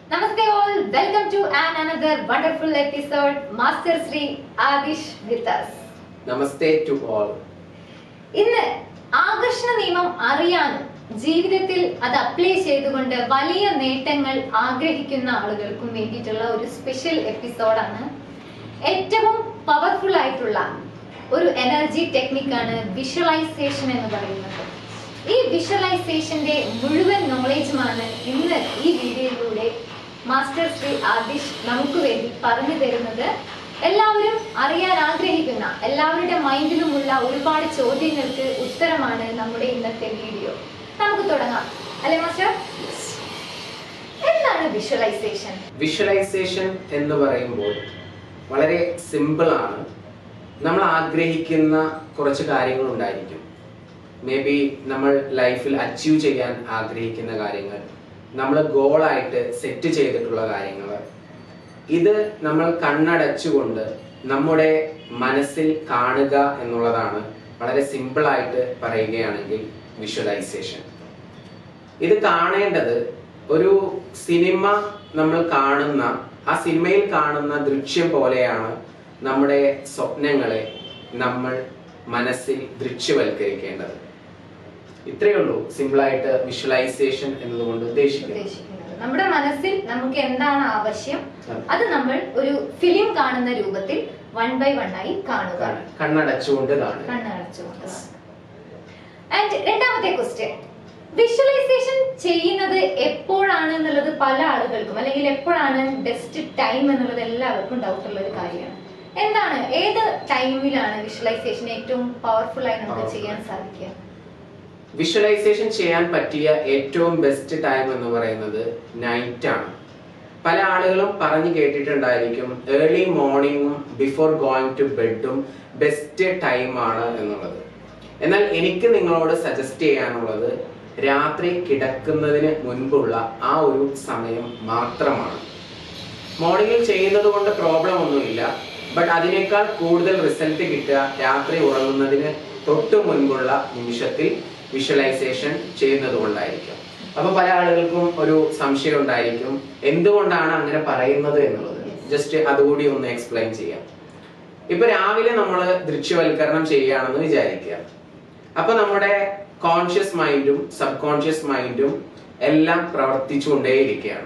Namaste all, welcome to an another wonderful episode. Master Sri Adish with us. നമസ്തേ to all ഇന്ന് ആകർഷണ നിയമം അറിയാനും ജീവിതത്തിൽ അത് അപ്ലൈ ചെയ്തുകൊണ്ട് വലിയ നേട്ടങ്ങൾ ആഗ്രഹിക്കുന്ന ആളുകൾക്കും വേണ്ടിയിട്ടുള്ള ഒരു സ്പെഷ്യൽ എപ്പിസോഡാണ് ഏറ്റവും പവർഫുൾ ആയിട്ടുള്ള ഒരു എനർജി ടെക്നിക്കാണ് വിഷ്വലൈസേഷൻ എന്ന് പറയുന്നത് ഈ വിഷ്വലൈസേഷന്റെ മുഴുവൻ നോളേജുമാണ് ഇന്ന് ഈ വീഡിയോയിലൂടെ മാസ്റ്റർ ശ്രീ ആദിഷ് നമുക്ക് വേണ്ടി പറഞ്ഞു തരുന്നത് എല്ലാവരും അറിയാൻ ആഗ്രഹിക്കുന്ന എല്ലാവരുടെ മൈൻഡിലുമുള്ള ഒരുപാട് ചോദ്യങ്ങൾക്ക് ഉത്തരമാണ് നമ്മുടെ ഇന്നത്തെ വീഡിയോ നമുക്ക് തുടങ്ങാം അല്ലേ മാസ്റ്റർ എന്താണ് വിഷ്വലൈസേഷൻ വിഷ്വലൈസേഷൻ എന്ന് പറയുമ്പോൾ വളരെ സിമ്പിൾ ആണ് നമ്മൾ ആഗ്രഹിക്കുന്ന കുറച്ച് കാര്യങ്ങൾ ഉണ്ടായിരിക്കും മേ ബി നമ്മൾ ലൈഫിൽ അച്ചീവ് ചെയ്യാൻ ആഗ്രഹിക്കുന്ന കാര്യങ്ങൾ നമ്മൾ ഗോളായിട്ട് സെറ്റ് ചെയ്തിട്ടുള്ള കാര്യങ്ങൾ ഇത് നമ്മൾ കണ്ണടച്ചുകൊണ്ട് നമ്മുടെ മനസ്സിൽ കാണുക എന്നുള്ളതാണ് വളരെ സിമ്പിൾ ആയിട്ട് പറയുകയാണെങ്കിൽ വിഷ്വലൈസേഷൻ ഇത് കാണേണ്ടത് ഒരു സിനിമ നമ്മൾ കാണുന്ന ആ സിനിമയിൽ കാണുന്ന ദൃശ്യം പോലെയാണ് നമ്മുടെ സ്വപ്നങ്ങളെ നമ്മൾ മനസ്സിൽ ദൃശ്യവൽക്കരിക്കേണ്ടത് ഇത്രയേ ഉള്ളൂ സിമ്പിളായിട്ട് വിഷ്വലൈസേഷൻ എന്നതുകൊണ്ട് ഉദ്ദേശിക്കുന്നത് ഉദ്ദേശിക്കുന്നത് നമ്മുടെ മനസ്സിൽ നമുക്ക് എന്താണ് ആവശ്യം അതെ. അത് നമ്മൾ ഒരു ഫിലിം കാണുന്ന രൂപത്തിൽ വൺ ബൈ വൺ ആയി കാണുക കാണുക. കണ്ണടച്ചുകൊണ്ട് കാണുക കണ്ണടച്ചുകൊണ്ട് ആൻഡ് രണ്ടാമത്തെ ക്വസ്റ്റ്യൻ വിഷ്വലൈസേഷൻ ചെയ്യുന്നത് എപ്പോഴാണ് എന്നുള്ളത് പല ആളുകൾക്കും അല്ലെങ്കിൽ എപ്പോഴാണ് ബെസ്റ്റ് ടൈം എന്നുള്ളത് എല്ലാവർക്കും ഡൗട്ട് ഉള്ള ഒരു കാര്യമാണ് എന്താണ് ഏത് ടൈമിലാണ് വിഷ്വലൈസേഷൻ ഏറ്റവും പവർഫുൾ ആയി നമുക്ക് Powerful. ചെയ്യാൻ സാധിക്കുക വിഷ്വലൈസേഷൻ ചെയ്യാൻ പറ്റിയ ഏറ്റവും ബെസ്റ്റ് ടൈം എന്ന് പറയുന്നത് നൈറ്റ് ആണ് പല ആളുകളും പറഞ്ഞു കേട്ടിട്ടുണ്ടായിരിക്കും ഏർലി മോർണിംഗും ബിഫോർ ഗോയിങ് ടു ബെഡും ബെസ്റ്റ് ടൈമാണ് എന്നുള്ളത് എന്നാൽ എനിക്ക് നിങ്ങളോട് സജസ്റ്റ് ചെയ്യാനുള്ളത് രാത്രി കിടക്കുന്നതിന് മുൻപുള്ള ആ ഒരു സമയം മാത്രമാണ് മോർണിംഗിൽ ചെയ്യുന്നത് കൊണ്ട് പ്രോബ്ലം ഒന്നുമില്ല ബട്ട് അതിനേക്കാൾ കൂടുതൽ റിസൾട്ട് കിട്ടുക രാത്രി ഉറങ്ങുന്നതിന് തൊട്ട് മുൻപുള്ള നിമിഷത്തിൽ വിഷ്വലൈസേഷൻ ചെയ്യുന്നത് കൊണ്ടായിരിക്കും അപ്പൊ പല ആളുകൾക്കും ഒരു സംശയം ഉണ്ടായിരിക്കും എന്തുകൊണ്ടാണ് അങ്ങനെ പറയുന്നത് എന്നുള്ളത് ജസ്റ്റ് അതുകൂടി ഒന്ന് എക്സ്പ്ലെയിൻ ചെയ്യാം ഇപ്പൊ രാവിലെ നമ്മൾ ദൃശ്യവൽക്കരണം ചെയ്യുകയാണെന്ന് വിചാരിക്കുക അപ്പൊ നമ്മുടെ കോൺഷ്യസ് മൈൻഡും സബ് കോൺഷ്യസ് മൈൻഡും എല്ലാം പ്രവർത്തിച്ചുകൊണ്ടേയിരിക്കുകയാണ്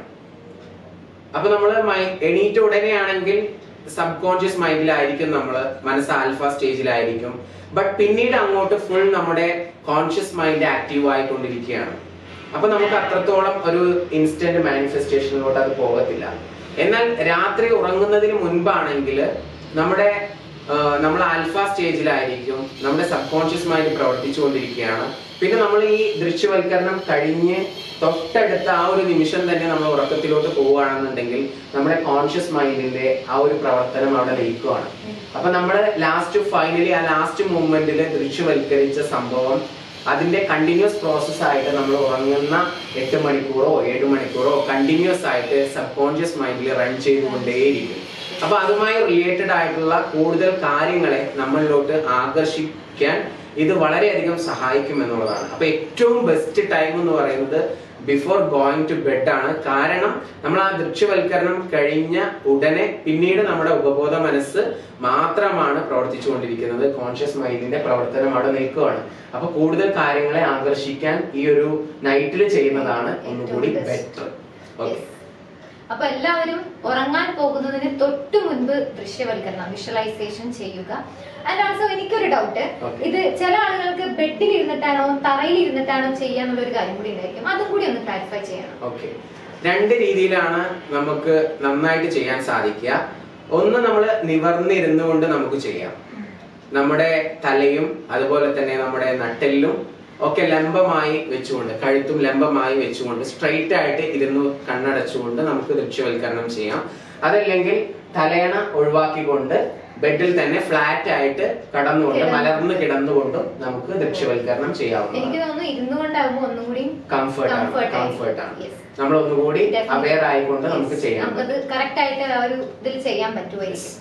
അപ്പൊ നമ്മൾ എണീറ്റ ഉടനെയാണെങ്കിൽ സബ് കോൺഷ്യസ് മൈൻഡിലായിരിക്കും നമ്മൾ മനസ്സ് ആൽഫ സ്റ്റേജിലായിരിക്കും ബട്ട് പിന്നീട് അങ്ങോട്ട് ഫുൾ നമ്മുടെ കോൺഷ്യസ് മൈൻഡ് ആക്റ്റീവ് ആയിക്കൊണ്ടിരിക്കുകയാണ് അപ്പൊ നമുക്ക് അത്രത്തോളം ഒരു ഇൻസ്റ്റന്റ് മാനിഫെസ്റ്റേഷനിലോട്ട് അത് പോകത്തില്ല എന്നാൽ രാത്രി ഉറങ്ങുന്നതിന് മുൻപാണെങ്കിൽ നമ്മുടെ ആ, നമ്മൾ ആൽഫ സ്റ്റേജിലായിരിക്കും നമ്മുടെ സബ് കോൺഷ്യസ് മൈൻഡ് പ്രവർത്തിച്ചുകൊണ്ടിരിക്കുകയാണ് പിന്നെ നമ്മൾ ഈ ദൃശ്യവൽക്കരണം കഴിഞ്ഞ് തൊട്ടടുത്ത ആ ഒരു നിമിഷം തന്നെ നമ്മൾ ഉറക്കത്തിലോട്ട് പോവുകയാണെന്നുണ്ടെങ്കിൽ നമ്മുടെ കോൺഷ്യസ് മൈൻഡിന്റെ ആ ഒരു പ്രവർത്തനം അവിടെ ലയിക്കുകയാണ് അപ്പൊ നമ്മൾ ലാസ്റ്റ് ഫൈനലി ആ ലാസ്റ്റ് മൂമെന്റിൽ ദൃശ്യവൽക്കരിച്ച സംഭവം അതിന്റെ കണ്ടിന്യൂസ് പ്രോസസ് ആയിട്ട് നമ്മൾ ഉറങ്ങുന്ന എട്ട് മണിക്കൂറോ ഏഴ് മണിക്കൂറോ കണ്ടിന്യൂസ് ആയിട്ട് സബ് കോൺഷ്യസ് മൈൻഡിൽ റൺ ചെയ്തുകൊണ്ടേയിരിക്കും അപ്പൊ അതുമായി റിലേറ്റഡ് ആയിട്ടുള്ള കൂടുതൽ കാര്യങ്ങളെ നമ്മളിലോട്ട് ആകർഷിക്കാൻ ഇത് വളരെയധികം സഹായിക്കും എന്നുള്ളതാണ് അപ്പൊ ഏറ്റവും ബെസ്റ്റ് ടൈം എന്ന് പറയുന്നത് ബിഫോർ ഗോയിങ് ടു ബെഡ് ആണ് കാരണം നമ്മൾ ആ ദൃശ്യവൽക്കരണം കഴിഞ്ഞ ഉടനെ പിന്നീട് നമ്മുടെ ഉപബോധ മനസ്സ് മാത്രമാണ് പ്രവർത്തിച്ചുകൊണ്ടിരിക്കുന്നത് കോൺഷ്യസ് മൈൻഡിന്റെ പ്രവർത്തനം അവിടെ നിൽക്കുകയാണ് അപ്പൊ കൂടുതൽ കാര്യങ്ങളെ ആകർഷിക്കാൻ ഈ ഒരു നൈറ്റിൽ ചെയ്യുന്നതാണ് ഒന്നുകൂടി ഏറ്റവും best. Better okay Yes. അപ്പൊ എല്ലാവരും ഉറങ്ങാൻ പോകുന്നതിന് തൊട്ട് മുൻപ് ദൃശ്യവൽക്കരണം വിഷ്വലൈസേഷൻ ചെയ്യുക ആൻഡ് ഓൾസോ എനിക്കൊരു ഡൗട്ട് Okay. ഇത് ചില ആളുകൾക്ക് ബെഡിൽ ഇരുന്നിട്ടാണോ തറയിൽ ഇരുന്നിട്ടാണോ ചെയ്യാന്നുള്ള ഒരു കാര്യം കൂടി ഉണ്ടായിരിക്കും അതും കൂടി ഒന്ന് ക്ലാരിഫൈ ചെയ്യണം ഓക്കെ രണ്ട് രീതിയിലാണ് നമുക്ക് നന്നായിട്ട് ചെയ്യാൻ സാധിക്കുക ഒന്ന് നമ്മൾ നിവർന്നിരുന്നു കൊണ്ട് നമുക്ക് ചെയ്യാം നമ്മുടെ തലയും അതുപോലെ തന്നെ നമ്മുടെ നട്ടെല്ലും ഒക്കെ ലംബമായി വെച്ചുകൊണ്ട് കഴുത്തും ലംബമായി വെച്ചുകൊണ്ട് സ്ട്രെയിറ്റ് ആയിട്ട് ഇരുന്ന് കണ്ണടച്ചുകൊണ്ട് നമുക്ക് ദൃശ്യവൽക്കരണം ചെയ്യാം അതല്ലെങ്കിൽ തലയണ ഒഴിവാക്കിക്കൊണ്ട് ബെഡിൽ തന്നെ ഫ്ലാറ്റ് ആയിട്ട് കടന്നുകൊണ്ട് കിടന്ന്. മലർന്ന് കിടന്നുകൊണ്ടും നമുക്ക് ദൃശ്യവൽക്കരണം എനിക്ക് ചെയ്യാവുന്നതാണ് തോന്നുന്നു ഇരുന്നു കൊണ്ടാകുമ്പോൾ ഒന്നും കൂടി കംഫർട്ട് ആണ് Comfort ആയിരിക്കും. കംഫർട്ട് ആണ് Yes. നമ്മൾ ഒന്നുകൂടി Definitely. അവെയർ ആയിക്കൊണ്ട് Yes. നമുക്ക് ചെയ്യാം നമുക്കത് കറക്റ്റ് ആയിട്ട് ആ ഒരു ഇതിൽ ചെയ്യാൻ പറ്റുമായിരിക്കും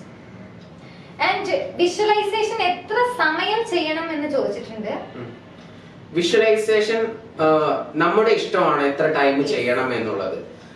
ആൻഡ് വിഷ്വലൈസേഷൻ എത്ര സമയം ചെയ്യണം എന്ന് ചോദിച്ചിട്ടുണ്ട് വിഷ്വലൈസേഷൻ നമ്മുടെ ഇഷ്ടമാണ് എത്ര ടൈം ചെയ്യണം എന്നുള്ളത്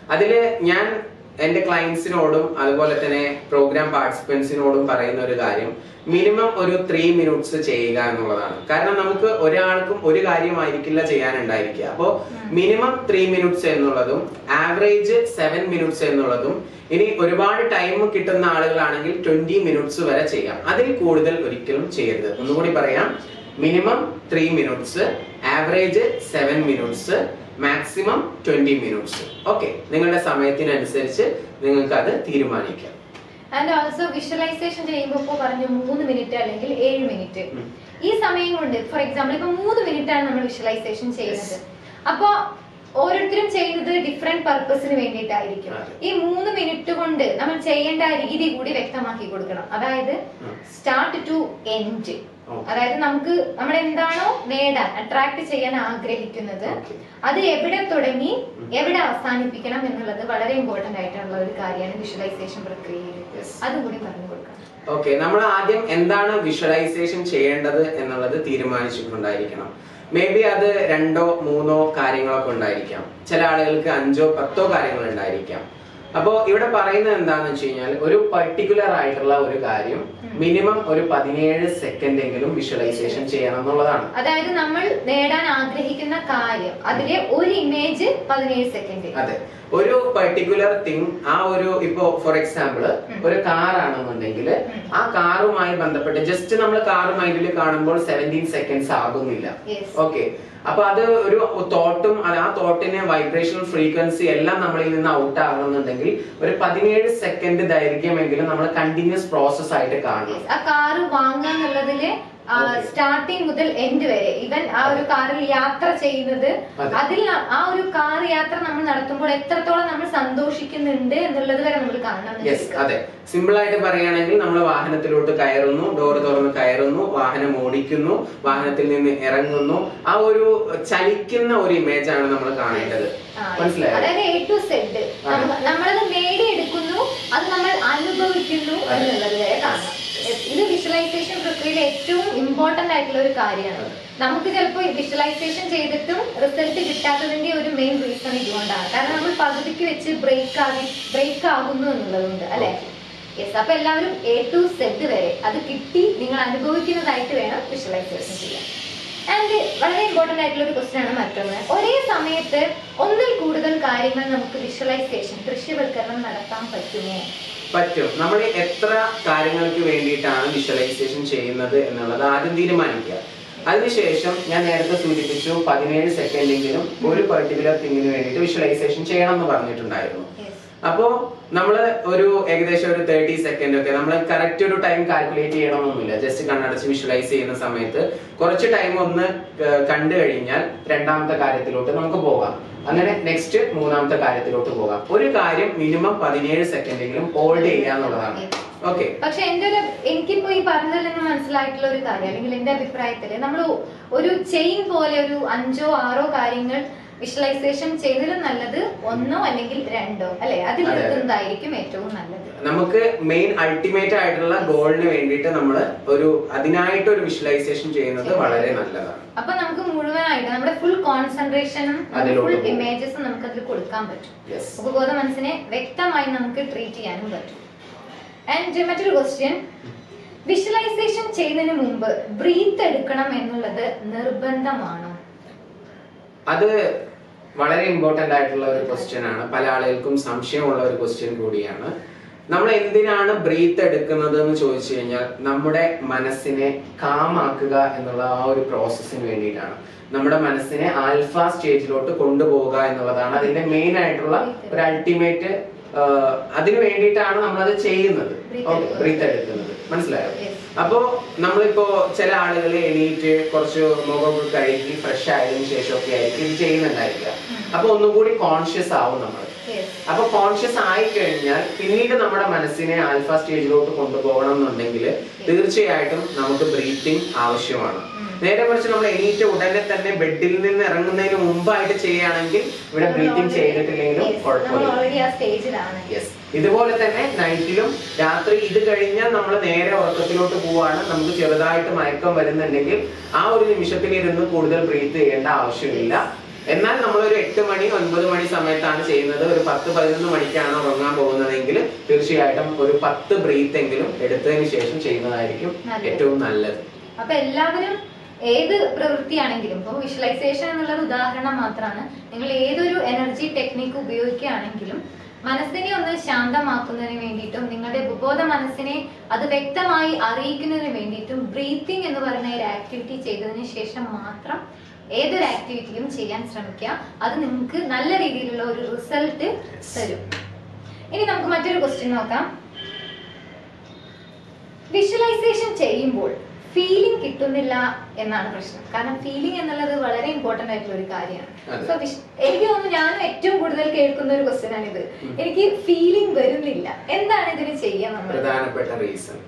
അതില് ഞാൻ എന്റെ ക്ലയൻസിനോടും അതുപോലെ തന്നെ പ്രോഗ്രാം പാർട്ടിസിപ്പൻസിനോടും പറയുന്ന ഒരു കാര്യം മിനിമം ഒരു ത്രീ മിനിറ്റ്സ് ചെയ്യുക എന്നുള്ളതാണ് കാരണം നമുക്ക് ഒരാൾക്കും ഒരു കാര്യമായിരിക്കില്ല ചെയ്യാനുണ്ടായിരിക്കുക അപ്പോൾ മിനിമം ത്രീ മിനിറ്റ്സ് എന്നുള്ളതും ആവറേജ് സെവൻ മിനിറ്റ്സ് എന്നുള്ളതും ഇനി ഒരുപാട് ടൈം കിട്ടുന്ന ആളുകളാണെങ്കിൽ ട്വന്റി മിനിറ്റ്സ് വരെ ചെയ്യാം അതിൽ കൂടുതൽ ഒരിക്കലും ചെയ്യരുത് ഒന്നുകൂടി പറയാം minimum three minutes average seven minutes maximum twenty minutes okay നിങ്ങളുടെ സമയത്തിനനുസരിച്ച് നിങ്ങൾക്ക് അത് തീരുമാനിക്കാം ആൻഡ് ഓൾസോ വിഷ്വലൈസേഷൻ ചെയ്യുമ്പോൾ ഇപ്പോൾ പറഞ്ഞു മൂന്ന് മിനിറ്റ് അല്ലെങ്കിൽ ഏഴ് മിനിറ്റ് ഉം. ഈ സമയം കൊണ്ട് ഫോർ എക്സാമ്പിൾ ഇപ്പൊ മൂന്ന് മിനിറ്റ് ആണ് നമ്മൾ വിഷ്വലൈസേഷൻ ചെയ്യുന്നത് അപ്പോ ഓരോരുത്തരും ചെയ്യുന്നത് ഡിഫറെന്റ് പർപ്പസിന് വേണ്ടിയിട്ടായിരിക്കും അതെ. ഈ മൂന്ന് മിനിറ്റ് കൊണ്ട് നമ്മൾ ചെയ്യേണ്ട രീതി കൂടി വ്യക്തമാക്കി കൊടുക്കണം അതായത് ഉം. Start to end Okay. അതായത് നമുക്ക് നമ്മൾ എന്താണോ നേടാൻ അട്രാക്ട് ചെയ്യാൻ ആഗ്രഹിക്കുന്നത് Okay. അത് എവിടെ തുടങ്ങി എവിടെ അവസാനിപ്പിക്കണം എന്നുള്ളത് വളരെ ഇമ്പോർട്ടന്റ് ആയിട്ടുള്ള ഒരു കാര്യമാണ് വിഷ്വലൈസേഷൻ പ്രക്രിയയിൽ Yes. അതും കൂടി പറഞ്ഞു കൊടുക്കണം ഓക്കെ നമ്മൾ ആദ്യം എന്താണ് വിഷ്വലൈസേഷൻ ചെയ്യേണ്ടത് എന്നുള്ളത് തീരുമാനിച്ചിട്ടുണ്ടായിരിക്കണം മേ ബി അത് രണ്ടോ മൂന്നോ കാര്യങ്ങളൊക്കെ ഉണ്ടായിരിക്കാം ചില ആളുകൾക്ക് അഞ്ചോ പത്തോ കാര്യങ്ങൾ ഉണ്ടായിരിക്കാം അപ്പോ ഇവിടെ പറയുന്നത് എന്താണെന്ന് വെച്ച് കഴിഞ്ഞാൽ ഒരു പർട്ടിക്കുലർ ആയിട്ടുള്ള ഒരു കാര്യം മിനിമം ഒരു പതിനേഴ് സെക്കൻഡ് എങ്കിലും വിഷ്വലൈസേഷൻ ചെയ്യണം എന്നുള്ളതാണ് അതായത് നമ്മൾ നേടാൻ ആഗ്രഹിക്കുന്ന കാര്യം അതിലെ ഒരു ഇമേജ് പതിനേഴ് സെക്കൻഡ് അതെ ഒരു പെർട്ടിക്കുലർ തിങ് ആ ഒരു ഇപ്പോ ഫോർ എക്സാമ്പിൾ ഉം. ഒരു കാർ ആണെന്നുണ്ടെങ്കിൽ ഉം. ആ കാറുമായി ബന്ധപ്പെട്ട് ജസ്റ്റ് നമ്മൾ കാർ മൈൻഡിൽ കാണുമ്പോൾ സെവൻറ്റീൻ സെക്കൻഡ്സ് ആകുന്നില്ല Yes. ഓക്കെ അപ്പൊ അത് ഒരു തോട്ടും ആ തോട്ടിന് വൈബ്രേഷൻ ഫ്രീക്വൻസി എല്ലാം നമ്മളിൽ നിന്ന് ഔട്ട് ആകണമെന്നുണ്ടെങ്കിൽ ഒരു പതിനേഴ് സെക്കൻഡ് ദൈർഘ്യമെങ്കിലും നമ്മൾ കണ്ടിന്യൂസ് പ്രോസസ് ആയിട്ട് കാണണം ആ കാറ് വാങ്ങാന്നുള്ളതില് Okay. സ്റ്റാർട്ടിങ് മുതൽ എൻഡ് വരെ ഇവൻ ആ ഒരു കാറിൽ യാത്ര ചെയ്യുന്നത് അതെ. അതിൽ ആ- ആ ഒരു കാർ യാത്ര നമ്മൾ നടത്തുമ്പോൾ എത്രത്തോളം നമ്മൾ സന്തോഷിക്കുന്നുണ്ട് എന്നുള്ളത് വരെ നമ്മൾ കാണണം എന്ന് യെസ് ചുരുക്കം. അതെ സിമ്പിൾ ആയിട്ട് പറയുകയാണെങ്കിൽ നമ്മൾ വാഹനത്തിലോട്ട് കയറുന്നു ഡോർ തുറന്ന് കയറുന്നു വാഹനം ഓടിക്കുന്നു വാഹനത്തിൽ നിന്ന് ഇറങ്ങുന്നു ആ ഒരു ചലിക്കുന്ന ഒരു ഇമേജ് ആണ് നമ്മൾ കാണേണ്ടത് ആ, yes. മനസ്സിലായോ അതായത് എ ടു സെഡ് അതെ. നമ്മളത് നേടിയെടുക്കുന്നു അത് നമ്മൾ അനുഭവിക്കുന്നു അതെ. എന്നുള്ളത് വരെ കാണാം Yes. ഇത് വിഷ്വലൈസേഷൻ പ്രക്രിയയിൽ ഏറ്റവും ഇമ്പോർട്ടന്റ് ആയിട്ടുള്ള ഒരു കാര്യമാണ് അതെ. നമുക്ക് ചിലപ്പോൾ വിഷ്വലൈസേഷൻ ചെയ്തിട്ടും റിസൾട്ട് കിട്ടാത്തതിന്റെ ഒരു മെയിൻ റീസൺ ഇതുകൊണ്ടാണ് കാരണം നമ്മൾ പകുതിക്ക് വെച്ച് ബ്രേക്ക് ആകി ബ്രേക്ക് ആകുന്നു എന്നുള്ളതുണ്ട് അല്ലെ യെസ് അപ്പൊ എല്ലാവരും എ ടു സെഡ് വരെ അത് കിട്ടി നിങ്ങൾ അനുഭവിക്കുന്നതായിട്ട് വേണം വിഷ്വലൈസേഷൻ ചെയ്യാൻ ആൻഡ് വളരെ ഇമ്പോർട്ടന്റ് ആയിട്ടുള്ള ഒരു ക്വസ്റ്റ്യൻ ആണ് മറ്റൊന്ന് ഒരേ സമയത്ത് ഒന്നിൽ കൂടുതൽ കാര്യങ്ങൾ നമുക്ക് വിഷ്വലൈസേഷൻ ദൃശ്യവൽക്കരണം നടത്താൻ പറ്റുമോ പറ്റും നമ്മൾ എത്ര കാര്യങ്ങൾക്ക് വേണ്ടിയിട്ടാണ് വിഷ്വലൈസേഷൻ ചെയ്യുന്നത് എന്നുള്ളത് ആദ്യം തീരുമാനിക്കുക അതിനുശേഷം ഞാൻ നേരത്തെ സൂചിപ്പിച്ചു പതിനേഴ് സെക്കൻഡെങ്കിലും ഒരു പെർട്ടിക്കുലർ തിങ്ങിന് വേണ്ടിയിട്ട് വിഷ്വലൈസേഷൻ ചെയ്യണം എന്ന് പറഞ്ഞിട്ടുണ്ടായിരുന്നു യെസ് അപ്പോ നമ്മള് ഒരു ഏകദേശം ഒരു തേർട്ടി സെക്കൻഡ് ഒക്കെ നമ്മൾ കറക്റ്റ് ഒരു ടൈം കാൽക്കുലേറ്റ് ചെയ്യണമെന്നൊന്നുമില്ല ജസ്റ്റ് കണ്ണടച്ച് വിഷ്വലൈസ് ചെയ്യുന്ന സമയത്ത് കുറച്ച് ടൈം ഒന്ന് ക- കണ്ടു കഴിഞ്ഞാൽ രണ്ടാമത്തെ കാര്യത്തിലോട്ട് നമുക്ക് പോകാം അങ്ങനെ നെക്സ്റ്റ് മൂന്നാമത്തെ കാര്യത്തിലോട്ട് പോകാം ഒരു കാര്യം മിനിമം പതിനേഴ് സെക്കൻഡെങ്കിലും ഹോൾഡ് ചെയ്യുക എന്നുള്ളതാണ് ഓക്കെ പക്ഷെ എന്റെ ഒരു എനിക്കിപ്പോ ഈ പറഞ്ഞതിൽ നിന്ന് മനസ്സിലായിട്ടുള്ള ഒരു കാര്യം അല്ലെങ്കിൽ എന്റെ അഭിപ്രായത്തില് നമ്മൾ ഒരു ചെയിൻ പോലെ ഒരു അഞ്ചോ ആറോ കാര്യങ്ങൾ വിഷ്വലൈസേഷൻ ചെയ്തതിലും നല്ലത് ഒന്നോ അല്ലെങ്കിൽ രണ്ടോ അല്ലെ അതിൽ അതെ, അതെ. നിർത്തുന്നതായിരിക്കും ഏറ്റവും നല്ലത് നമുക്ക് മെയിൻ അൾട്ടിമേറ്റ് ആയിട്ടുള്ള ഗോളിന് വേണ്ടിയിട്ട് നമ്മൾ ഒരു അതിനായിട്ട് ഒരു വിഷ്വലൈസേഷൻ ചെയ്യുന്നത് വളരെ നല്ലതാണ് അപ്പൊ നമുക്ക് മുഴുവനായിട്ട് നമ്മുടെ ഫുൾ കോൺസെൻട്രേഷനും അതിലോട്ട് ഫുൾ പോകും. ഇമേജസും നമുക്ക് അതിൽ കൊടുക്കാൻ പറ്റും യെസ് ഉപബോധ മനസ്സിനെ വ്യക്തമായി നമുക്ക് ട്രീറ്റ് ചെയ്യാനും പറ്റും ആൻഡ് മറ്റൊരു ക്വസ്റ്റ്യൻ വിഷ്വലൈസേഷൻ ചെയ്യുന്നതിന് മുമ്പ് ബ്രീത്ത് എടുക്കണം എന്നുള്ളത് നിർബന്ധമാണോ അത് വളരെ ഇമ്പോർട്ടന്റ് ആയിട്ടുള്ള ഒരു ക്വസ്റ്റ്യൻ ആണ് പല ആളുകൾക്കും സംശയമുള്ള ഒരു ക്വസ്റ്റ്യൻ കൂടിയാണ് നമ്മൾ എന്തിനാണ് ബ്രീത്ത് എടുക്കുന്നത് എന്ന് ചോദിച്ചു കഴിഞ്ഞാൽ നമ്മുടെ മനസ്സിനെ കാമാക്കുക എന്നുള്ള ആ ഒരു പ്രോസസ്സിന് വേണ്ടിയിട്ടാണ് നമ്മുടെ മനസ്സിനെ ആൽഫ സ്റ്റേജിലോട്ട് കൊണ്ടുപോകുക എന്നുള്ളതാണ് അതിന്റെ മെയിൻ ആയിട്ടുള്ള ഒരു അൾട്ടിമേറ്റ് അതിന് വേണ്ടിയിട്ടാണ് നമ്മളത് ചെയ്യുന്നത് Breath ഓക്കെ എടുക്കുക. ബ്രീത്ത് എടുക്കുന്നത് മനസ്സിലായോ Yes. അപ്പോ നമ്മളിപ്പോ ചില ആളുകൾ എണീറ്റ് കുറച്ച് മുഖമൊക്കെ കഴുകി ഫ്രഷ് ആയതിനു ശേഷമൊക്കെ ആയിരിക്കും ഇത് ചെയ്യുന്നുണ്ടായിരിക്കുക അപ്പൊ ഒന്നും കൂടി കോൺഷ്യസ് ആവും നമ്മൾ Yes. അപ്പൊ കോൺഷ്യസ് ആയി കഴിഞ്ഞാൽ പിന്നീട് നമ്മുടെ മനസ്സിനെ ആൽഫ സ്റ്റേജിലോട്ട് കൊണ്ടുപോകണം എന്നുണ്ടെങ്കിൽ തീർച്ചയായിട്ടും നമുക്ക് ബ്രീത്തിങ് ആവശ്യമാണ് നേരെ മറിച്ച് നമ്മൾ എണീറ്റ് ഉടനെ തന്നെ ബെഡിൽ നിന്ന് ഇറങ്ങുന്നതിന് മുമ്പായിട്ട് ചെയ്യുകയാണെങ്കിൽ ഇവിടെ നമ്മൾ ബ്രീത്തിങ് already- ചെയ്തിട്ടില്ലെങ്കിലും Yes, നമ്മൾ കുഴപ്പമില്ല already ആ സ്റ്റേജിലാണ് യെസ് ഇതുപോലെ തന്നെ നൈറ്റിലും രാത്രി ഇത് കഴിഞ്ഞാൽ നമ്മൾ നേരെ ഉറക്കത്തിലോട്ട് പോവാണ് നമുക്ക് ചെറുതായിട്ട് മയക്കം വരുന്നുണ്ടെങ്കിൽ ആ ഒരു നിമിഷത്തിൽ ഇരുന്ന് കൂടുതൽ ബ്രീത്ത് ചെയ്യേണ്ട ആവശ്യമില്ല എന്നാൽ നമ്മൾ ഒരു എട്ട് മണി ഒൻപത് മണി സമയത്താണ് ചെയ്യുന്നത് ഒരു പത്ത് പതിനൊന്ന് മണിക്കാണ് ഉറങ്ങാൻ പോകുന്നതെങ്കിൽ തീർച്ചയായിട്ടും ഒരു പത്ത് ബ്രീത്ത് എങ്കിലും എടുത്തതിന് ശേഷം ചെയ്യുന്നതായിരിക്കും നല്ലത്. ഏറ്റവും നല്ലത് അപ്പൊ എല്ലാവരും ഏത് പ്രവൃത്തിയാണെങ്കിലും ഇപ്പൊ വിഷ്വലൈസേഷൻ എന്നുള്ളത് ഉദാഹരണം മാത്രമാണ് നിങ്ങൾ ഏതൊരു എനർജി ടെക്നിക്ക് ഉപയോഗിക്കുകയാണെങ്കിലും മനസ്സിനെ ഒന്ന് ശാന്തമാക്കുന്നതിന് വേണ്ടിയിട്ടും നിങ്ങളുടെ ഉപബോധ മനസ്സിനെ അത് വ്യക്തമായി അറിയിക്കുന്നതിന് വേണ്ടിയിട്ടും ബ്രീത്തിങ് എന്ന് പറയുന്ന ഒരു ആക്ടിവിറ്റി ചെയ്തതിന് ശേഷം മാത്രം ഏതൊരു ആക്ടിവിറ്റിയും ചെയ്യാൻ ശ്രമിക്കുക അത് നിങ്ങൾക്ക് നല്ല രീതിയിലുള്ള ഒരു റിസൾട്ട് തരും ഇനി നമുക്ക് മറ്റൊരു ക്വസ്റ്റ്യൻ നോക്കാം വിഷ്വലൈസേഷൻ ചെയ്യുമ്പോൾ ഫീലിംഗ് കിട്ടുന്നില്ല എന്നാണ് പ്രശ്നം കാരണം ഫീലിംഗ് എന്നുള്ളത് വളരെ ഇമ്പോർട്ടന്റ് ആയിട്ടുള്ള ഒരു കാര്യമാണ് അതെ. സോ എനിക്ക് തോന്നുന്നു ഞാനും ഏറ്റവും കൂടുതൽ കേൾക്കുന്ന ഒരു ക്വസ്റ്റ്യൻ ആണിത് ഉം. എനിക്ക് ഫീലിംഗ് വരുന്നില്ല എന്താണ് ഇതിന് ചെയ്യാൻ നമ്മൾ പ്രധാനപ്പെട്ട റീസൺ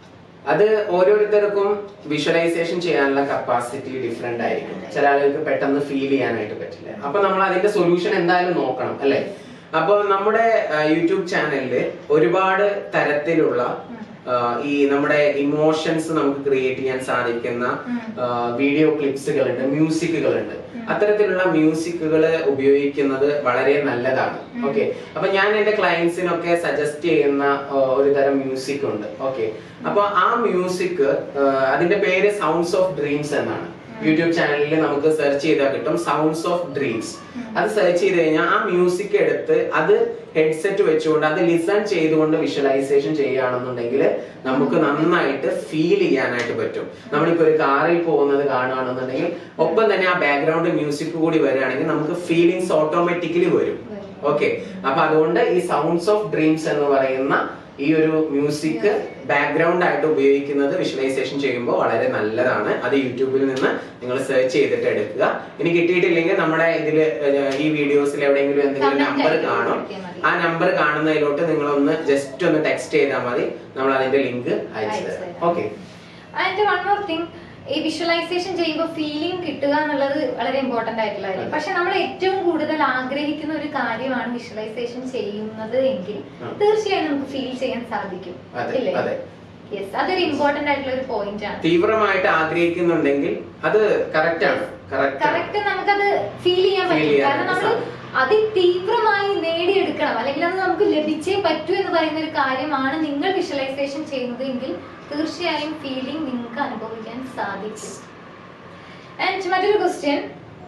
അത് ഓരോരുത്തർക്കും വിഷ്വലൈസേഷൻ ചെയ്യാനുള്ള കപ്പാസിറ്റി ഡിഫറെന്റ് ആയിരിക്കും ചില ആളുകൾക്ക് പെട്ടെന്ന് ഫീൽ ചെയ്യാനായിട്ട് പറ്റില്ല അപ്പൊ നമ്മൾ അതിന്റെ സൊല്യൂഷൻ എന്തായാലും നോക്കണം അല്ലെ അപ്പൊ നമ്മുടെ യൂട്യൂബ് ചാനലില് ഒരുപാട് തരത്തിലുള്ള ആ, ഈ നമ്മുടെ ഇമോഷൻസ് നമുക്ക് ക്രിയേറ്റ് ചെയ്യാൻ സാധിക്കുന്ന ഉം. വീഡിയോ ക്ലിപ്സുകളുണ്ട് മ്യൂസിക്കുകളുണ്ട് അത്തരത്തിലുള്ള മ്യൂസിക്കുകൾ ഉപയോഗിക്കുന്നത് വളരെ നല്ലതാണ് ഓക്കെ അപ്പൊ ഞാൻ എന്റെ ക്ലയൻസിനൊക്കെ സജസ്റ്റ് ചെയ്യുന്ന ആ, ഒരു തരം മ്യൂസിക് ഉണ്ട് ഓക്കെ അപ്പൊ ആ മ്യൂസിക് അതിന്റെ പേര് സൗണ്ട്സ് ഓഫ് ഡ്രീംസ് എന്നാണ് യൂട്യൂബ് ചാനലിൽ നമുക്ക് സെർച്ച് ചെയ്താൽ കിട്ടും സൗണ്ട്സ് ഓഫ് ഡ്രീംസ് അത് സെർച്ച് ചെയ്ത് കഴിഞ്ഞാൽ ആ മ്യൂസിക് എടുത്ത് അത് ഹെഡ്സെറ്റ് വെച്ചുകൊണ്ട് അത് ലിസൺ ചെയ്തുകൊണ്ട് വിഷ്വലൈസേഷൻ ചെയ്യുകയാണെന്നുണ്ടെങ്കിൽ നമുക്ക് നന്നായിട്ട് ഫീൽ ചെയ്യാനായിട്ട് പറ്റും നമ്മളിപ്പോ ഒരു കാറിൽ പോകുന്നത് കാണുകയാണെന്നുണ്ടെങ്കിൽ ഒപ്പം തന്നെ ആ ബാക്ക്ഗ്രൗണ്ട് മ്യൂസിക് കൂടി വരികയാണെങ്കിൽ നമുക്ക് ഫീലിങ്സ് ഓട്ടോമാറ്റിക്കലി വരും ഓക്കെ അപ്പൊ അതുകൊണ്ട് ഈ സൗണ്ട്സ് ഓഫ് ഡ്രീംസ് എന്ന് പറയുന്ന ഈ ഒരു മ്യൂസിക് ബാക്ക്ഗ്രൗണ്ട് ആയിട്ട് ഉപയോഗിക്കുന്നത് വിഷ്വലൈസേഷൻ ചെയ്യുമ്പോൾ വളരെ നല്ലതാണ് അത് യൂട്യൂബിൽ നിന്ന് നിങ്ങൾ സെർച്ച് ചെയ്തിട്ട് എടുക്കുക ഇനി കിട്ടിയിട്ടില്ലെങ്കിൽ നമ്മുടെ ഇതിൽ ഈ വീഡിയോസിൽ എവിടെയെങ്കിലും എന്തെങ്കിലും Comment നമ്പർ ആയിട്ട് കാണും കൊടുത്താൽ മതി. ആ നമ്പർ കാണുന്നതിലോട്ട് നിങ്ങളൊന്ന് ജസ്റ്റ് ഒന്ന് ടെക്സ്റ്റ് ചെയ്താൽ മതി നമ്മൾ അതിന്റെ ലിങ്ക് അയച്ചു അയച്ചു തരാം തരാം. Okay and one more thing ഈ വിഷ്വലൈസേഷൻ ചെയ്യുമ്പോൾ ഫീലിംഗ് കിട്ടുക എന്നുള്ളത് വളരെ ഇമ്പോർട്ടന്റ് ആയിട്ടുള്ള കാര്യം അതെ. പക്ഷെ നമ്മൾ ഏറ്റവും കൂടുതൽ ആഗ്രഹിക്കുന്ന ഒരു കാര്യമാണ് വിഷ്വലൈസേഷൻ ചെയ്യുന്നത് എങ്കിൽ ആ. തീർച്ചയായും നമുക്ക് ഫീൽ ചെയ്യാൻ സാധിക്കും അതെ ഇല്ലേ അതെ യെസ് അതൊരു ഇമ്പോർട്ടന്റ് ആയിട്ടുള്ള ഒരു പോയിന്റ് ആണ് തീവ്രമായിട്ട് ആഗ്രഹിക്കുന്നുണ്ടെങ്കിൽ അത് കറക്റ്റ് ആണ് കറക്റ്റ് കറക്റ്റ് നമുക്കത് ഫീൽ ചെയ്യാൻ Feel പറ്റും ചെയ്യാൻ കാരണം നമ്മൾ സാധിക്കും. അതിതീവ്രമായി നേടിയെടുക്കണം അല്ലെങ്കിൽ അത് നമുക്ക് ലഭിച്ചേ പറ്റൂ എന്ന് പറയുന്ന ഒരു കാര്യമാണ് നിങ്ങൾ വിഷ്വലൈസേഷൻ ചെയ്യുന്നത് എങ്കിൽ തീർച്ചയായും ഫീലിംഗ് നിങ്ങൾക്ക് അനുഭവിക്കാൻ സാധിക്കും ആൻഡ് മറ്റൊരു ക്വസ്റ്റ്യൻ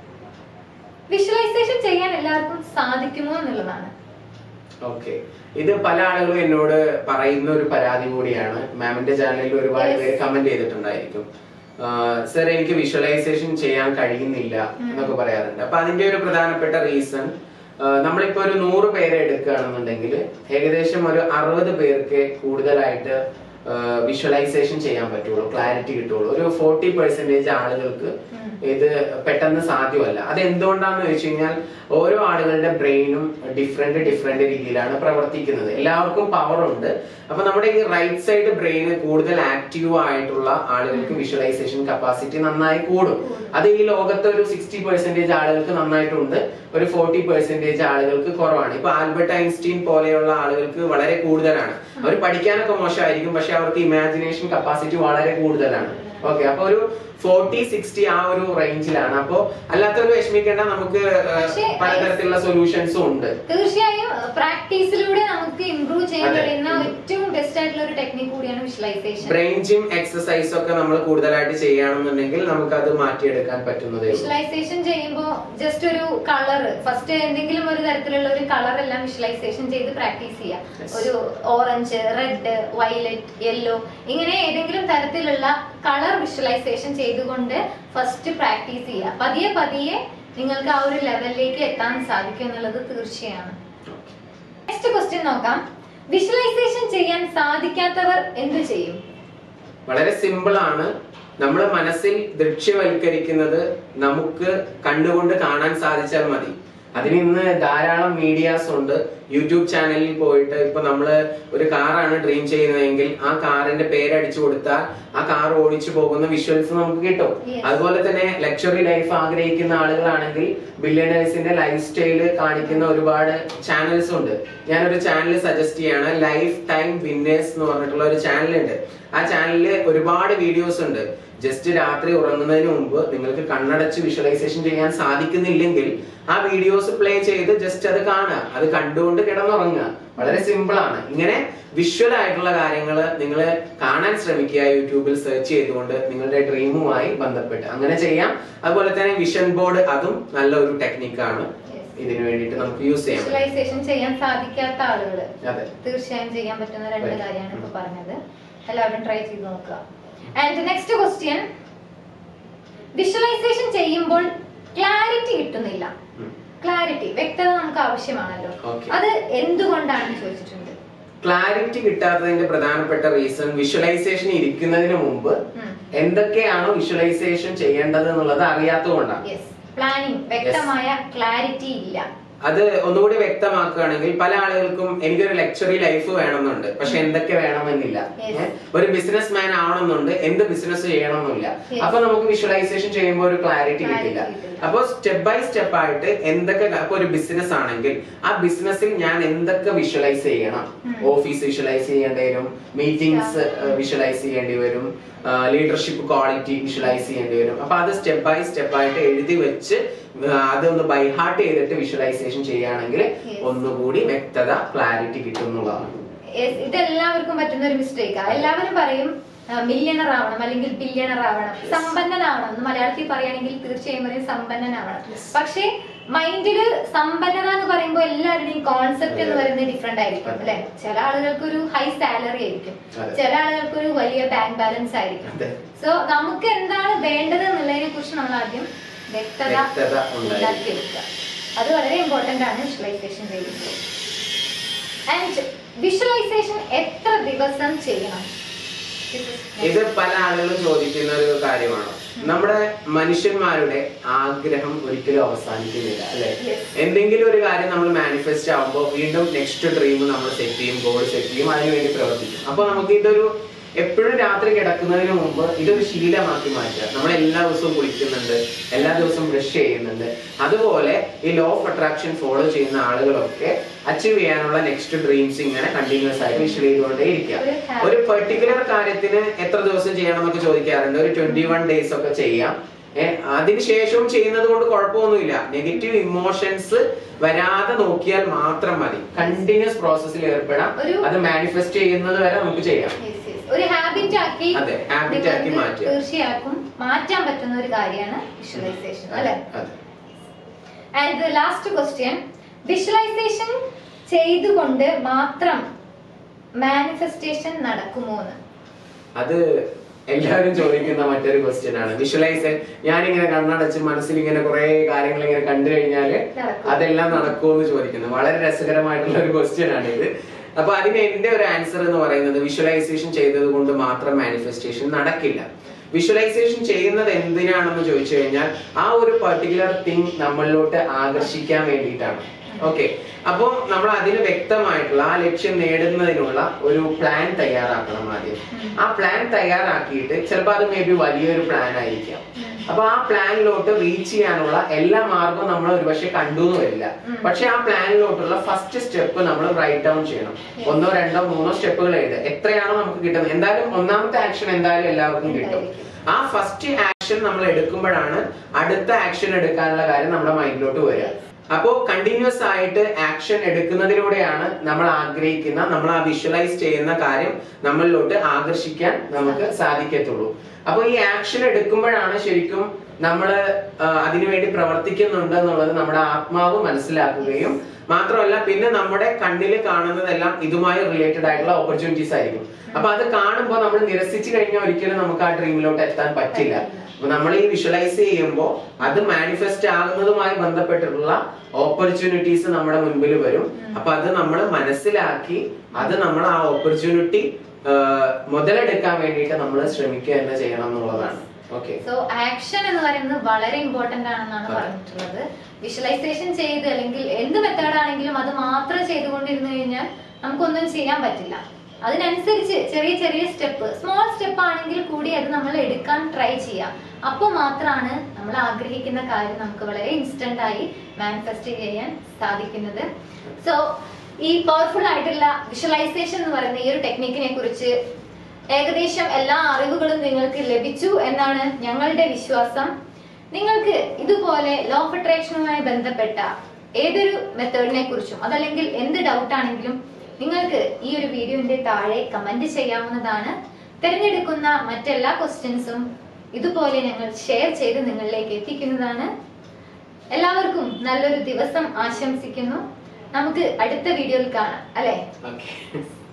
വിഷ്വലൈസേഷൻ ചെയ്യാൻ എല്ലാവർക്കും സാധിക്കുമോ എന്നുള്ളതാണ് ഓക്കെ ഇത് പല ആളുകളും എന്നോട് പറയുന്ന ഒരു പരാതി കൂടിയാണ് മാമിന്റെ ചാനലിൽ ഒരുപാട് Yes. പേര് കമന്റ് ചെയ്തിട്ടുണ്ടായിരിക്കും സർ എനിക്ക് വിഷ്വലൈസേഷൻ ചെയ്യാൻ കഴിയുന്നില്ല എന്നൊക്കെ പറയാറുണ്ട് അപ്പൊ അതിന്റെ ഒരു പ്രധാനപ്പെട്ട റീസൺ നമ്മളിപ്പോ ഒരു നൂറ് പേരെ എടുക്കുകയാണെന്നുണ്ടെങ്കിൽ ഏകദേശം ഒരു അറുപത് പേർക്ക് കൂടുതലായിട്ട് വിഷ്വലൈസേഷൻ ചെയ്യാൻ പറ്റുള്ളൂ ക്ലാരിറ്റി കിട്ടുള്ളൂ ഒരു ഫോർട്ടി പെർസെന്റേജ് ആളുകൾക്ക് ഇത് പെട്ടെന്ന് സാധ്യമല്ല അത് എന്തുകൊണ്ടാന്ന് വെച്ച് കഴിഞ്ഞാൽ ഓരോ ആളുകളുടെ ബ്രെയിനും ഡിഫറെന്റ് ഡിഫറെന്റ് രീതിയിലാണ് പ്രവർത്തിക്കുന്നത് എല്ലാവർക്കും പവർ ഉണ്ട് അപ്പൊ നമ്മുടെ ഈ റൈറ്റ് സൈഡ് ബ്രെയിൻ കൂടുതൽ ആക്റ്റീവ് ആയിട്ടുള്ള ആളുകൾക്ക് വിഷ്വലൈസേഷൻ കപ്പാസിറ്റി നന്നായി കൂടും അത് ഈ ലോകത്ത് ഒരു സിക്സ്റ്റി പെർസെന്റേജ് ആളുകൾക്ക് നന്നായിട്ടുണ്ട് ഒരു ഫോർട്ടി പെർസെന്റേജ് ആളുകൾക്ക് കുറവാണ് ഇപ്പൊ ആൽബർട്ട് ഐൻസ്റ്റീൻ പോലെയുള്ള ആളുകൾക്ക് വളരെ കൂടുതലാണ് അവർ പഠിക്കാനൊക്കെ മോശമായിരിക്കും പക്ഷെ അവർക്ക് ഇമാജിനേഷൻ കപ്പാസിറ്റി വളരെ കൂടുതലാണ് ഓക്കെ അപ്പൊ ഒരു ഫോർട്ടി സിക്സ്റ്റി ആ ഒരു റേഞ്ചിലാണ് അപ്പോ അല്ലാത്തൊരു വിഷമിക്കേണ്ട നമുക്ക് ഏഹ്, പക്ഷേ, പലതരത്തിലുള്ള സൊല്യൂഷൻസും ഉണ്ട് തീർച്ചയായും പ്രാക്ടീസിലൂടെ നമുക്ക് ഇംപ്രൂവ് ചെയ്യാൻ അതെ. കഴിയുന്ന ഏറ്റവും ബെസ്റ്റ് ആയിട്ടുള്ള ഒരു ടെക്നിക് കൂടിയാണ് വിഷ്വലൈസേഷൻ ബ്രെയിൻ ജിം എക്സസൈസ് ഒക്കെ നമ്മൾ കൂടുതലായിട്ട് ചെയ്യുകയാണെന്നുണ്ടെങ്കിൽ നമുക്ക് അത് മാറ്റിയെടുക്കാൻ പറ്റുന്നതേ ഉള്ളൂ വിഷ്വലൈസേഷൻ ചെയ്യുമ്പോൾ ജസ്റ്റ് ഒരു കളർ ഫസ്റ്റ് എന്തെങ്കിലും ഒരു തരത്തിലുള്ള ഒരു കളർ എല്ലാം വിഷ്വലൈസേഷൻ ചെയ്ത് പ്രാക്ടീസ് ചെയ്യാം Yes. ഒരു ഓറഞ്ച് റെഡ് വയലറ്റ് യെല്ലോ ഇങ്ങനെ ഏതെങ്കിലും തരത്തിലുള്ള കളർ വിഷ്വലൈസേഷൻ ചെയ്തുകൊണ്ട് ഫസ്റ്റ് പ്രാക്ടീസ് ചെയ്യുക പതിയെ പതിയെ നിങ്ങൾക്ക് ആ ഒരു ലെവലിലേക്ക് എത്താൻ സാധിക്കും എന്നുള്ളത് തീർച്ചയാണ് നെക്സ്റ്റ് ക്വസ്റ്റ്യൻ നോക്കാം വിഷ്വലൈസേഷൻ ചെയ്യാൻ സാധിക്കാത്തവർ എന്ത് ചെയ്യും വളരെ സിമ്പിൾ ആണ് നമ്മൾ മനസ്സിൽ ദൃശ്യവൽക്കരിക്കുന്നത് നമുക്ക് കണ്ടുകൊണ്ട് കാണാൻ സാധിച്ചാൽ മതി അതിന് ഇന്ന് ധാരാളം മീഡിയാസ് ഉണ്ട് യൂട്യൂബ് ചാനലിൽ പോയിട്ട് ഇപ്പൊ നമ്മള് ഒരു കാറാണ് ഡ്രീം ചെയ്യുന്നതെങ്കിൽ ആ കാറിന്റെ പേര് അടിച്ചു കൊടുത്താൽ ആ കാർ ഓടിച്ചു പോകുന്ന വിഷ്വൽസ് നമുക്ക് കിട്ടും Yes. അതുപോലെ തന്നെ ലക്ഷറി ലൈഫ് ആഗ്രഹിക്കുന്ന ആളുകളാണെങ്കിൽ ബില്യണേഴ്സിന്റെ ലൈഫ് സ്റ്റൈല് കാണിക്കുന്ന ഒരുപാട് ചാനൽസ് ഉണ്ട് ഞാനൊരു ചാനൽ സജസ്റ്റ് ചെയ്യാണ് ലൈഫ് ടൈം വിന്നേഴ്സ് എന്ന് പറഞ്ഞിട്ടുള്ള ഒരു ചാനൽ ഉണ്ട് ആ ചാനലിൽ ഒരുപാട് വീഡിയോസ് ഉണ്ട് ജസ്റ്റ് രാത്രി ഉറങ്ങുന്നതിന് മുമ്പ് നിങ്ങൾക്ക് കണ്ണടച്ച് വിഷ്വലൈസേഷൻ ചെയ്യാൻ സാധിക്കുന്നില്ലെങ്കിൽ ആ വീഡിയോസ് പ്ലേ ചെയ്ത് ജസ്റ്റ് അത് കാണുക അത് കണ്ടുകൊണ്ട് കിടന്നുറങ്ങുക വളരെ സിമ്പിൾ ആണ് ഇങ്ങനെ വിഷ്വൽ ആയിട്ടുള്ള കാര്യങ്ങൾ നിങ്ങൾ കാണാൻ ശ്രമിക്കുക യൂട്യൂബിൽ സെർച്ച് ചെയ്തുകൊണ്ട് നിങ്ങളുടെ ഡ്രീമുമായി ബന്ധപ്പെട്ട് അങ്ങനെ ചെയ്യാം അതുപോലെ തന്നെ വിഷൻ ബോർഡ് അതും നല്ല ഒരു ടെക്നിക്കാണ് Yes. ഇതിനു വേണ്ടിയിട്ട് നമുക്ക് യൂസ് ചെയ്യാം വിഷ്വലൈസേഷൻ ചെയ്യാൻ സാധിക്കാത്ത ആളുകൾ അതെ തീർച്ചയായും ചെയ്യാൻ പറ്റുന്ന രണ്ട് Right. കാര്യമാണ് ഇപ്പൊ പറഞ്ഞത് എല്ലാവരും ട്രൈ ചെയ്ത് നോക്കുക ആൻഡ് നെക്സ്റ്റ് ക്വസ്റ്റ്യൻ വിഷ്വലൈസേഷൻ ചെയ്യുമ്പോൾ ക്ലാരിറ്റി കിട്ടുന്നില്ല ഉം. ക്ലാരിറ്റി വ്യക്തത നമുക്ക് ആവശ്യമാണല്ലോ Okay. അത് എന്തുകൊണ്ടാണെന്ന് ചോദിച്ചിട്ടുണ്ട് ക്ലാരിറ്റി കിട്ടാത്തതിന്റെ പ്രധാനപ്പെട്ട റീസൺ വിഷ്വലൈസേഷൻ ഇരിക്കുന്നതിന് മുമ്പ് എന്തൊക്കെയാണോ വിഷ്വലൈസേഷൻ ചെയ്യേണ്ടത് എന്നുള്ളത് അറിയാത്തതുകൊണ്ടാണ് യെസ് പ്ലാനിങ് വ്യക്തമായ ക്ലാരിറ്റി ഇല്ല അത് ഒന്നുകൂടി വ്യക്തമാക്കുകയാണെങ്കിൽ പല ആളുകൾക്കും എനിക്കൊരു ലക്ഷറി ലൈഫ് വേണമെന്നുണ്ട് പക്ഷെ എന്തൊക്കെ വേണമെന്നില്ല Yes. ഏ? ഒരു ബിസിനസ് മാൻ ആവണമെന്നുണ്ട് എന്ത് ബിസിനസ് ചെയ്യണമെന്നില്ല Yes. അപ്പൊ നമുക്ക് വിഷ്വലൈസേഷൻ ചെയ്യുമ്പോൾ ഒരു ക്ലാരിറ്റി Clarity കിട്ടില്ല കിട്ടില്ല. അപ്പൊ സ്റ്റെപ്പ് ബൈ സ്റ്റെപ്പ് ആയിട്ട് എന്തൊക്കെ അപ്പൊ ഒരു ബിസിനസ് ആണെങ്കിൽ ആ ബിസിനസ്സിൽ ഞാൻ എന്തൊക്കെ വിഷ്വലൈസ് ചെയ്യണം ഉം. ഓഫീസ് വിഷ്വലൈസ് ചെയ്യേണ്ടി വരും മീറ്റിംഗ്സ് Staff. വിഷ്വലൈസ് ചെയ്യേണ്ടി വരും ലീഡർഷിപ്പ് ക്വാളിറ്റി വിഷ്വലൈസ് ചെയ്യേണ്ടി വരും അപ്പൊ അത് സ്റ്റെപ്പ് ബൈ സ്റ്റെപ്പ് ആയിട്ട് എഴുതി വെച്ച് ആ, അതൊന്ന് ബൈ ഹാർട്ട് ചെയ്തിട്ട് വിഷ്വലൈസേഷൻ ചെയ്യുകയാണെങ്കിൽ Yes. ഒന്നുകൂടി വ്യക്തത ക്ലാരിറ്റി കിട്ടും എന്നുള്ളതാണ് Yes, ഇത് എല്ലാവർക്കും പറ്റുന്ന ഒരു മിസ്റ്റേക്കാ എല്ലാവരും പറയും മില്യണർ ആവണം അല്ലെങ്കിൽ ബില്യണർ ആവണം Yes. സമ്പന്നനാവണം എന്ന് മലയാളത്തിൽ പറയുകയാണെങ്കിൽ തീർച്ചയായും പറയും സമ്പന്നനാവണം Yes. പക്ഷേ മൈൻഡില് സമ്പന്നത എന്ന് പറയുമ്പോൾ എല്ലാവരുടെയും കോൺസെപ്റ്റ് എന്ന് അതെ. പറയുന്നത് ഡിഫറെന്റ് ആയിരിക്കും അതെ. അല്ലെ ചില ആളുകൾക്ക് ഒരു ഹൈ സാലറി ആയിരിക്കും അതെ. ചില ആളുകൾക്ക് ഒരു വലിയ ബാങ്ക് ബാലൻസ് ആയിരിക്കും അതെ സോ നമുക്ക് എന്താണ് വേണ്ടത് എന്നുള്ളതിനെ കുറിച്ച് നമ്മൾ ആദ്യം വ്യക്തത വ്യക്തത ഉണ്ടായിരിക്കും. ഉണ്ടാക്കിയെടുക്കുക അത് വളരെ ഇമ്പോർട്ടന്റ് ആണ് വിഷ്വലൈസേഷൻ ചെയ്യുമ്പോൾ ആൻഡ് വിഷ്വലൈസേഷൻ എത്ര ദിവസം ചെയ്യണം This is next. ഇത് പല ആളുകളും ചോദിക്കുന്ന ഒരു കാര്യമാണ് നമ്മുടെ മനുഷ്യന്മാരുടെ ആഗ്രഹം ഒരിക്കലും അവസാനിക്കുന്നില്ല അല്ലെ Yes. എന്തെങ്കിലും ഒരു കാര്യം നമ്മൾ മാനിഫെസ്റ്റ് ആകുമ്പോൾ വീണ്ടും നെക്സ്റ്റ് ഡ്രീം നമ്മൾ സെറ്റ് ചെയ്യും ഗോൾ സെറ്റ് ചെയ്യും അതിനുവേണ്ടി പ്രവർത്തിക്കും അപ്പൊ നമുക്ക് ഇതൊരു എപ്പോഴും രാത്രി കിടക്കുന്നതിന് മുമ്പ് ഇതൊരു ശീലമാക്കി മാറ്റുക നമ്മൾ എല്ലാ ദിവസവും കുളിക്കുന്നുണ്ട് എല്ലാ ദിവസവും ബ്രഷ് ചെയ്യുന്നുണ്ട് അതുപോലെ ഈ ലോ ഓഫ് അട്രാക്ഷൻ ഫോളോ ചെയ്യുന്ന ആളുകളൊക്കെ അച്ചീവ് ചെയ്യാനുള്ള നെക്സ്റ്റ് ഡ്രീംസ് ഇങ്ങനെ കണ്ടിന്യൂസ് ആയിട്ട് വിഷ്വൽ ചെയ്തുകൊണ്ടേ ഇരിക്കുക ഒരു habit. ഒരു പെർട്ടിക്കുലർ കാര്യത്തിന് എത്ര ദിവസം ചെയ്യണം എന്നൊക്കെ ചോദിക്കാറുണ്ട് ഒരു ട്വന്റി വൺ ഡേയ്സ് ഒക്കെ ചെയ്യാം ഏഹ് അതിനുശേഷവും ചെയ്യുന്നത് കൊണ്ട് കുഴപ്പമൊന്നുമില്ല നെഗറ്റീവ് ഇമോഷൻസ് വരാതെ നോക്കിയാൽ മാത്രം മതി കണ്ടിന്യൂസ് പ്രോസസ്സിൽ ഏർപ്പെടാം ഒരു- അത് മാനിഫെസ്റ്റ് ചെയ്യുന്നത് വരെ നമുക്ക് ചെയ്യാം Yes, yes. ഒരു ഹാബിറ്റ് ആക്കി അതെ, habit ആക്കി നിങ്ങൾക്ക് മാറ്റുക. തീർച്ചയായും മാറ്റാൻ പറ്റുന്ന ഒരു കാര്യമാണ് വിഷ്വലൈസേഷൻ അല്ലെ അതെ ആൻഡ് ലാസ്റ്റ് ക്വസ്റ്റ്യൻ വിഷ്വലൈസേഷൻ ചെയ്തുകൊണ്ട് മാത്രം മാനിഫെസ്റ്റേഷൻ നടക്കുമോ എന്ന് അത് എല്ലാവരും ചോദിക്കുന്ന മറ്റൊരു ക്വസ്റ്റ്യൻ ആണ് വിഷ്വലൈസ് ഞാനിങ്ങനെ കണ്ണടച്ച് മനസ്സിൽ ഇങ്ങനെ കുറെ കാര്യങ്ങൾ ഇങ്ങനെ കണ്ടു കഴിഞ്ഞാല് നടക്കും. അതെല്ലാം നടക്കുമോ എന്ന് ചോദിക്കുന്നത് വളരെ രസകരമായിട്ടുള്ള ഒരു ക്വസ്റ്റ്യൻ ആണ് ഇത് അപ്പൊ അതിന് എന്റെ ഒരു ആൻസർ എന്ന് പറയുന്നത് വിഷ്വലൈസേഷൻ ചെയ്തത് കൊണ്ട് മാത്രം മാനിഫെസ്റ്റേഷൻ നടക്കില്ല വിഷ്വലൈസേഷൻ ചെയ്യുന്നത് എന്തിനാണെന്ന് ചോദിച്ചു കഴിഞ്ഞാൽ ആ ഒരു പർട്ടിക്കുലർ തിങ് നമ്മളിലോട്ട് ആകർഷിക്കാൻ വേണ്ടിയിട്ടാണ് ഓക്കെ അപ്പോൾ നമ്മൾ അതിന് വ്യക്തമായിട്ടുള്ള ആ ലക്ഷ്യം നേടുന്നതിനുള്ള ഒരു പ്ലാൻ തയ്യാറാക്കണം ആദ്യം ആ പ്ലാൻ തയ്യാറാക്കിയിട്ട് ചിലപ്പോൾ അത് മേ ബി വലിയൊരു പ്ലാൻ ആയിരിക്കാം അപ്പൊ ആ പ്ലാനിലോട്ട് റീച്ച് ചെയ്യാനുള്ള എല്ലാ മാർഗവും നമ്മൾ ഒരുപക്ഷെ കണ്ടു എന്ന് വരില്ല ഉം. പക്ഷെ ആ പ്ലാനിലോട്ടുള്ള ഫസ്റ്റ് സ്റ്റെപ്പ് നമ്മൾ റൈറ്റ് ഡൗൺ ചെയ്യണം Yes. ഒന്നോ രണ്ടോ മൂന്നോ സ്റ്റെപ്പുകൾ എഴുതുക എത്രയാണോ നമുക്ക് കിട്ടുന്നത് എന്തായാലും ഒന്നാമത്തെ ആക്ഷൻ എന്തായാലും എല്ലാവർക്കും കിട്ടും ഉണ്ടായിരിക്കും. ആ ഫസ്റ്റ് ആക്ഷൻ നമ്മൾ എടുക്കുമ്പോഴാണ് അടുത്ത ആക്ഷൻ എടുക്കാനുള്ള കാര്യം നമ്മുടെ മൈൻഡിലോട്ട് വരിക അപ്പോ കണ്ടിന്യൂസ് ആയിട്ട് ആക്ഷൻ എടുക്കുന്നതിലൂടെയാണ് നമ്മൾ ആഗ്രഹിക്കുന്ന നമ്മൾ ആ വിഷ്വലൈസ് ചെയ്യുന്ന കാര്യം നമ്മളിലോട്ട് ആകർഷിക്കാൻ നമുക്ക് സാധിക്കത്തുള്ളൂ അപ്പൊ ഈ ആക്ഷൻ എടുക്കുമ്പോഴാണ് ശരിക്കും നമ്മൾ അതിനുവേണ്ടി പ്രവർത്തിക്കുന്നുണ്ട് എന്നുള്ളത് നമ്മുടെ ആത്മാവ് മനസ്സിലാക്കുകയും മാത്രമല്ല പിന്നെ നമ്മുടെ കണ്ണിൽ കാണുന്നതെല്ലാം ഇതുമായി റിലേറ്റഡ് ആയിട്ടുള്ള ഓപ്പർച്യൂണിറ്റീസ് ആയിരിക്കും അപ്പൊ അത് കാണുമ്പോൾ നമ്മൾ നിരസിച്ചു കഴിഞ്ഞാൽ ഒരിക്കലും നമുക്ക് ആ ഡ്രീമിലോട്ട് എത്താൻ പറ്റില്ല അപ്പൊ നമ്മൾ ഈ വിഷ്വലൈസ് ചെയ്യുമ്പോൾ അത് മാനിഫെസ്റ്റ് ആകുന്നതുമായി ബന്ധപ്പെട്ടിട്ടുള്ള ഓപ്പർച്യൂണിറ്റീസ് നമ്മുടെ മുൻപിൽ വരും അപ്പൊ അത് നമ്മൾ മനസ്സിലാക്കി അത് നമ്മൾ ആ ഓപ്പർച്യൂണിറ്റി മുതലെടുക്കാൻ വേണ്ടിയിട്ട് നമ്മൾ ശ്രമിക്കുക തന്നെ ചെയ്യണം എന്നുള്ളതാണ് ഓക്കെ സോ ആക്ഷൻ എന്ന് പറയുന്നത് വളരെ ഇമ്പോർട്ടന്റ് ആണെന്നാണ് അതെ. പറഞ്ഞിട്ടുള്ളത് വിഷ്വലൈസേഷൻ ചെയ്ത് അല്ലെങ്കിൽ എന്ത് മെത്തേഡ് ആണെങ്കിലും അത് മാത്രം ചെയ്തുകൊണ്ടിരുന്നു കഴിഞ്ഞാൽ നമുക്കൊന്നും ചെയ്യാൻ പറ്റില്ല അതിനനുസരിച്ച് ചെറിയ ചെറിയ സ്റ്റെപ്പ് സ്മോൾ സ്റ്റെപ്പ് ആണെങ്കിൽ കൂടി അത് നമ്മൾ എടുക്കാൻ ട്രൈ ചെയ്യാം അപ്പോൾ മാത്രമാണ് നമ്മൾ ആഗ്രഹിക്കുന്ന കാര്യം നമുക്ക് വളരെ ഇൻസ്റ്റന്റ് ആയി മാനിഫെസ്റ്റ് ചെയ്യാൻ സാധിക്കുന്നത് സോ ഈ പവർഫുൾ ആയിട്ടുള്ള വിഷ്വലൈസേഷൻ എന്ന് പറയുന്ന ഈ ഒരു ടെക്നിക്കിനെ കുറിച്ച് ഏകദേശം എല്ലാ അറിവുകളും നിങ്ങൾക്ക് ലഭിച്ചു എന്നാണ് ഞങ്ങളുടെ വിശ്വാസം നിങ്ങൾക്ക് ഇതുപോലെ ലോ ഓഫ് അട്രാക്ഷനുമായി ബന്ധപ്പെട്ട ഏതൊരു മെത്തേഡിനെ കുറിച്ചും അതല്ലെങ്കിൽ എന്ത് ഡൗട്ട് ആണെങ്കിലും നിങ്ങൾക്ക് ഈ ഒരു വീഡിയോന്റെ താഴെ കമന്റ് ചെയ്യാവുന്നതാണ് തിരഞ്ഞെടുക്കുന്ന മറ്റെല്ലാ ക്വസ്റ്റ്യൻസും ഇതുപോലെ ഞങ്ങൾ ഷെയർ ചെയ്ത് നിങ്ങളിലേക്ക് എത്തിക്കുന്നതാണ് എല്ലാവർക്കും നല്ലൊരു ദിവസം ആശംസിക്കുന്നു നമുക്ക് അടുത്ത വീഡിയോയിൽ കാണാം അല്ലേ ഓക്കെ